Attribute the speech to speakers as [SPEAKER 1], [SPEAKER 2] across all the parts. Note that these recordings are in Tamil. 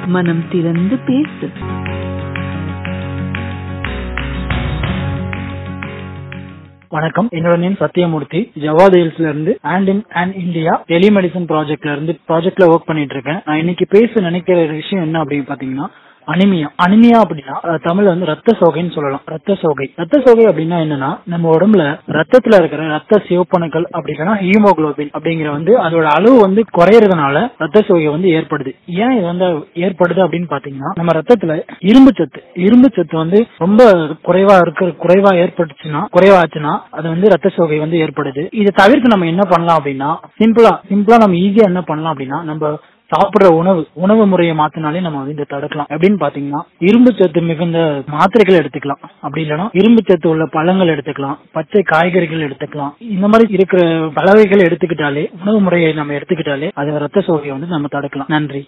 [SPEAKER 1] மனம் திறந்து பேசு
[SPEAKER 2] வணக்கம் என்னோட நேம் சத்யமூர்த்தி ஜவாத் ஹில்ஸ்ல இருந்து and in and India telemedicine ப்ராஜெக்ட்ல இருந்து ப்ராஜெக்ட்ல ஒர்க் பண்ணிட்டு இருக்கேன் நான் இன்னைக்கு பேச நினைக்கிற விஷயம் என்ன அப்படின்னு பாத்தீங்கன்னா அனிமியா அனிமியா அப்படின்னா அஹ், தமிழ்ல வந்து ரத்த சோகைன்னு சொல்லலாம் ரத்த சோகை ரத்த சோகை அப்படின்னா என்னன்னா நம்ம உடம்புல ரத்தத்துல இருக்கிற ரத்த சிவப்பணுக்கள் அப்படி இல்லைன்னா ஹீமோகுளோபின் அப்படிங்கிற வந்து அதோட அளவு வந்து குறையறதுனால ரத்த சோகை வந்து ஏற்படுது ஏன் இது வந்து ஏற்படுது அப்படின்னு பாத்தீங்கன்னா நம்ம ரத்தத்துல இரும்பு சத்து இரும்பு சத்து வந்து ரொம்ப குறைவா இருக்கிற குறைவா ஏற்பட்டுச்சுன்னா குறைவாச்சுன்னா அது வந்து ரத்த சோகை வந்து ஏற்படுது இதை தவிர்த்து நம்ம என்ன பண்ணலாம் அப்படின்னா சிம்பிளா சிம்பிளா நம்ம ஈஸியா என்ன பண்ணலாம் அப்படின்னா நம்ம சாப்பிடுற உணவு உணவு முறையை மாத்தினாலே நம்ம வந்து இதை தடுக்கலாம் எப்படின்னு பாத்தீங்கன்னா இரும்பு சத்து மிகுந்த மாத்திரைகள் எடுத்துக்கலாம் அப்படி இல்லைன்னா இரும்பு சத்து உள்ள பழங்கள் எடுத்துக்கலாம் பச்சை காய்கறிகள் எடுத்துக்கலாம் இந்த மாதிரி இருக்கிற பலவைகள் எடுத்துக்கிட்டாலே உணவு முறையை நம்ம எடுத்துக்கிட்டாலே அது ரத்த சோகையை வந்து நம்ம தடுக்கலாம் நன்றி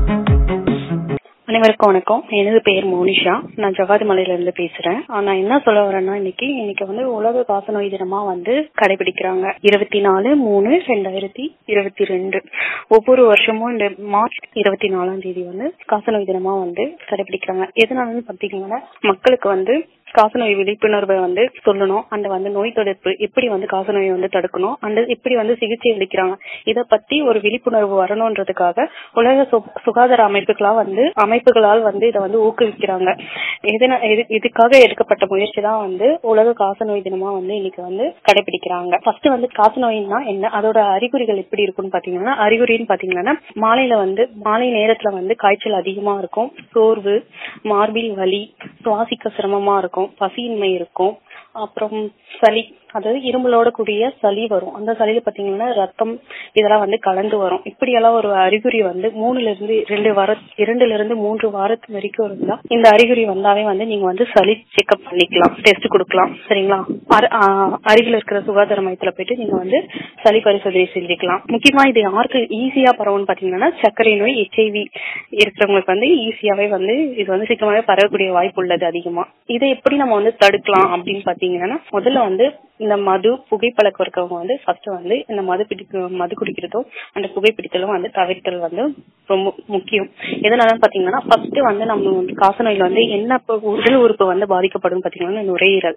[SPEAKER 3] அனைவருக்கும் வணக்கம் எனது பெயர் மோனிஷா நான் ஜவாதி மலையில இருந்து பேசுறேன் ஆ, நான் என்ன சொல்ல வரேன்னா இன்னைக்கு இன்னைக்கு வந்து உலக காசநோய் தினமா வந்து கடைபிடிக்கிறாங்க இருபத்தி நாலு மூணு ரெண்டாயிரத்தி இருபத்தி ரெண்டு ஒவ்வொரு வருஷமும் இந்த மார்ச் இருபத்தி நாலாம் தேதி வந்து காசநோய் தினமா வந்து கடைபிடிக்கிறாங்க எதனாலன்னு பாத்தீங்கன்னா மக்களுக்கு வந்து காசநோய் விழிப்புணர்வை வந்து சொல்லணும் அந்த வந்து நோய் தடுப்பு எப்படி வந்து காசநோயை வந்து தடுக்கணும் அந்த எப்படி வந்து சிகிச்சை அளிக்கிறாங்க இத பத்தி ஒரு விழிப்புணர்வு வரணும்ன்றதுக்காக உலக சு- சுகாதார அமைப்புகளா வந்து அமைப்புகளால் வந்து இதை வந்து ஊக்குவிக்கிறாங்க எதனா- இது- இதுக்காக எடுக்கப்பட்ட முயற்சி தான் வந்து உலக காசநோய் தினமா வந்து இன்னைக்கு வந்து கடைபிடிக்கிறாங்க ஃபர்ஸ்ட் வந்து காசநோய்னா என்ன அதோட அறிகுறிகள் எப்படி இருக்கும்னு பாத்தீங்கன்னா அறிகுறின்னு பாத்தீங்கன்னா மாலையில வந்து மாலை நேரத்துல வந்து காய்ச்சல் அதிகமா இருக்கும் சோர்வு மார்பில் வலி சுவாசிக்க சிரமமா இருக்கும் பசியின்மை இருக்கும் அப்புறம் சளி அதாவது இருமலோட கூடிய சளி வரும் அந்த சளியில பாத்தீங்கன்னா ரத்தம் இதெல்லாம் வந்து கலந்து வரும் இப்படியெல்லாம் ஒரு அறிகுறி வந்து மூணுல இருந்து ரெண்டு வார இரண்டுல இருந்து மூன்று வாரத்து வரைக்கும் இருந்தா இந்த அறிகுறி வந்தாவே வந்து நீங்க வந்து சளி செக்அப் பண்ணிக்கலாம் டெஸ்ட் கொடுக்கலாம் சரிங்களா அரு- ஆ, அருகில் இருக்கிற சுகாதார மையத்துல போயிட்டு நீங்க வந்து சளி பரிசோதனை செஞ்சுக்கலாம் முக்கியமா இது யாருக்கு ஈஸியா பரவும்னு பாத்தீங்கன்னா சர்க்கரை நோய் ஹெச்ஐவி இருக்கிறவங்களுக்கு வந்து ஈஸியாவே வந்து இது வந்து சீக்கிரமாவே பரவக்கூடிய வாய்ப்பு உள்ளது அதிகமா இதை எப்படி நம்ம வந்து தடுக்கலாம் அப்படின்னு பாத்தீங்கன்னா முதல்ல வந்து இந்த மது புகைப்பழக்கம் இருக்கவங்க வந்து ஃபர்ஸ்ட் வந்து இந்த மது பிடிக்க மது குடிக்கிறதும் அந்த புகைப்பிடித்தலும் வந்து தவிர்த்தல் வந்து ரொம்ப முக்கியம் எதனால பாத்தீங்கன்னா ஃபர்ஸ்ட் வந்து நம்ம வந்து காசநோயில வந்து என்ன இப்ப உடல் உறுப்பு வந்து பாதிக்கப்படும் பாத்தீங்கன்னா நுரையீரல்